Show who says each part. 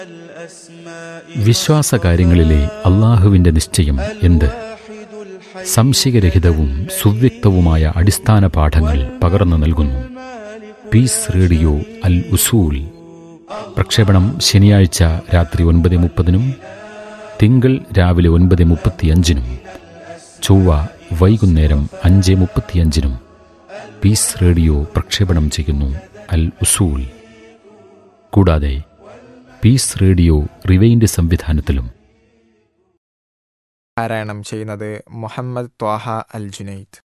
Speaker 1: വിശ്വാസകാര്യങ്ങളിലെ അള്ളാഹുവിന്റെ നിശ്ചയം എന്ത് സംശയരഹിതവും സുവ്യക്തവുമായ അടിസ്ഥാന പാഠങ്ങൾ പകർന്നു നൽകുന്നു പീസ് റേഡിയോ അൽ ഉസൂൽ പ്രക്ഷേപണം ശനിയാഴ്ച രാത്രി ഒൻപത് മുപ്പതിനും തിങ്കൾ രാവിലെ ഒൻപത് മുപ്പത്തിയഞ്ചിനും ചൊവ്വ വൈകുന്നേരം അഞ്ച് മുപ്പത്തിയഞ്ചിനും പീസ് റേഡിയോ പ്രക്ഷേപണം ചെയ്യുന്നു അൽ ഉസൂൽ കൂടാതെ പീസ് റേഡിയോ റിവൈൻഡ് സംവിധാനത്തിലും
Speaker 2: പാരായണം ചെയ്യുന്നത് മുഹമ്മദ് ത്വാഹ അൽ ജുനൈദ്